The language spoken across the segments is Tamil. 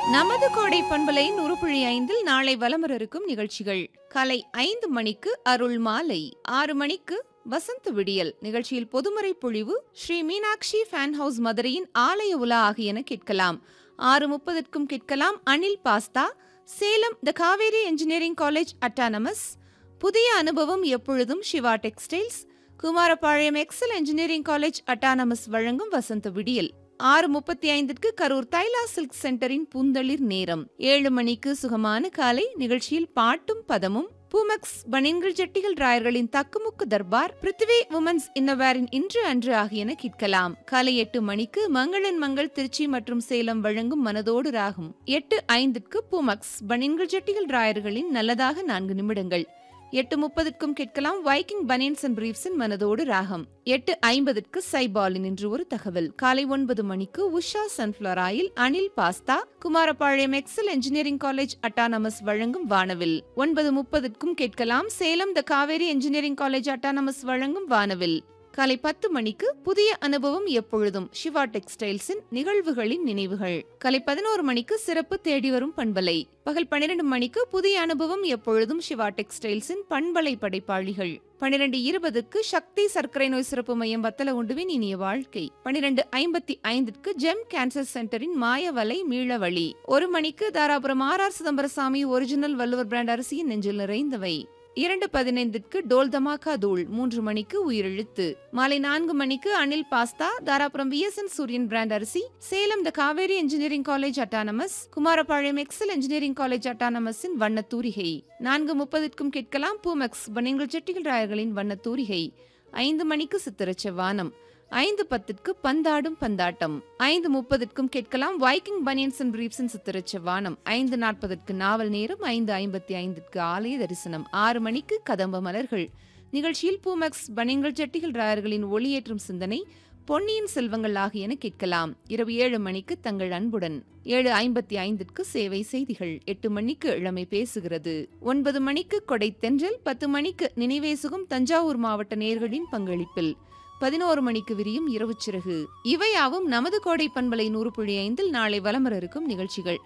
நமது கோடை பண்பலை நூறுபுழி ஐந்தில் நாளை வலமர இருக்கும் நிகழ்ச்சிகள் காலை ஐந்து மணிக்கு அருள் மாலை ஆறு மணிக்கு வசந்த விடியல் நிகழ்ச்சியில் பொதுமறை பொழிவு ஸ்ரீ மீனாட்சி ஃபேன் ஹவுஸ் மதுரையின் ஆலய உலா ஆகியன கேட்கலாம் ஆறு முப்பதற்கும் கேட்கலாம் Anil pasta Salem the Kaveri engineering college autonomous புதிய அனுபவம் எப்பொழுதும் Siva textiles Kumarapalayam Excel engineering college autonomous வழங்கும் வசந்த விடியல் ஆறு முப்பத்தி ஐந்திற்கு கரூர் தைலா சில்க் சென்டரின் பூந்தளிர் நேரம் ஏழு மணிக்கு சுகமான காலை நிகழ்ச்சியில் பாட்டும் பதமும் பூமக்ஸ் பனின்கள் ஜட்டிகள் ராயர்களின் தக்குமுக்கு தர்பார் பிருத்திவி உமன்ஸ் இன்னவேரின் இன்று அன்று ஆகியன கேட்கலாம் காலை எட்டு மணிக்கு மங்களன் மங்கள் திருச்சி மற்றும் சேலம் வழங்கும் மனதோடு ராகும் எட்டு ஐந்திற்கு பூமக்ஸ் பனின்கள் ஜட்டிகள் ராயர்களின் நல்லதாக நான்கு நிமிடங்கள் எட்டு முப்பதுக்கும் கேட்கலாம் வைக்கிங் பனியன்ஸ் அண்ட் பிரீப்ஸின் மனதோடு ராகம் எட்டு ஐம்பதுக்கு சைபாலின் என்று ஒரு தகவல் காலை ஒன்பது மணிக்கு Usha sunflower oil Anil pasta Kumarapalayam Excel engineering college autonomous வழங்கும் வானவில் ஒன்பது முப்பதுக்கும் கேட்கலாம் Salem the Kaveri engineering college autonomous வழங்கும் வானவில் காலை பத்து மணிக்கு புதிய அனுபவம் எப்பொழுதும் சிவா டெக்ஸ்டைல்ஸின் நிகழ்வுகளின் நினைவுகள் காலை பதினோரு மணிக்கு சிறப்பு தேடி வரும் பண்பலை பகல் பன்னிரண்டு மணிக்கு புதிய அனுபவம் எப்பொழுதும் சிவா டெக்ஸ்டைல்ஸின் பண்பலை படைப்பாளிகள் பன்னிரண்டு இருபதுக்கு சக்தி சர்க்கரை நோய் சிறப்பு மையம் வத்தல உண்டுவின் இனிய வாழ்க்கை பன்னிரண்டு ஐம்பத்தி ஐந்திற்கு ஜெம் கேன்சர் சென்டரின் மாயவலை மீளவழி ஒரு மணிக்கு Dharapuram R R Chidambarasamy original Valluvar brand அரிசியின் நெஞ்சில் நிறைந்தவை இரண்டு பதினைந்திற்கு டோல் தமாக்கா தூள் மூன்று மணிக்கு உயிரெழுத்து மாலை நான்கு மணிக்கு Anil pasta Dharapuram VSN Suriyan brand அரிசி Salem the Kaveri engineering college autonomous Kumarapalayam Excel engineering college அட்டானமஸின் வண்ணத்தூரிகை நான்கு முப்பதுக்கும் கேட்கலாம் பூமெக்ஸ் பனியன்கள் செட்டிகள் ராயர்களின் வண்ணத்தூரிகை ஐந்து மணிக்கு சித்திரச்ச வானம் ஐந்து பத்திற்கு பந்தாடும் பந்தாட்டம் ஐந்து முப்பதுக்கும் கேட்கலாம் வைக்கிங் பனியன்ஸ் அண்ட் பிரீப்ஸின் சித்திரச்ச வானம் ஐந்து நாற்பதற்கு நாவல் நேரம் ஐந்து ஐம்பத்தி ஐந்திற்கு ஆலய தரிசனம் ஆறு மணிக்கு கதம்ப மலர்கள் நிகழ்ச்சியில் பூமெக்ஸ் பனியன்கள் செட்டிகள் ராயர்களின் ஒளியேற்றும் சிந்தனை பொன்னியின் செல்வங்கள் ஆகியன கேட்கலாம் இரவு ஏழு மணிக்கு தங்கள் அன்புடன் ஏழு ஐம்பத்தி ஐந்திற்கு சேவை செய்திகள் எட்டு மணிக்கு இளமை பேசுகிறது ஒன்பது மணிக்கு கொடை தென்றல் பத்து மணிக்கு நினைவேசுகும் தஞ்சாவூர் மாவட்ட நேர்களின் பங்களிப்பில் பதினோரு மணிக்கு விரியும் இரவு சிறகு இவையாவும் நமது கோடை பண்பலை நூறு புள்ளி ஐந்தில் நாளை வலமர இருக்கும் நிகழ்ச்சிகள்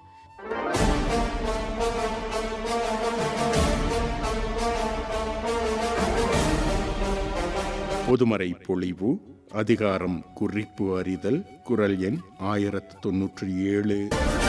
பொதுமறை பொழிவு அதிகாரம் குறிப்பு அறிதல் குரல் எண் ஆயிரத்து தொன்னூற்றி ஏழு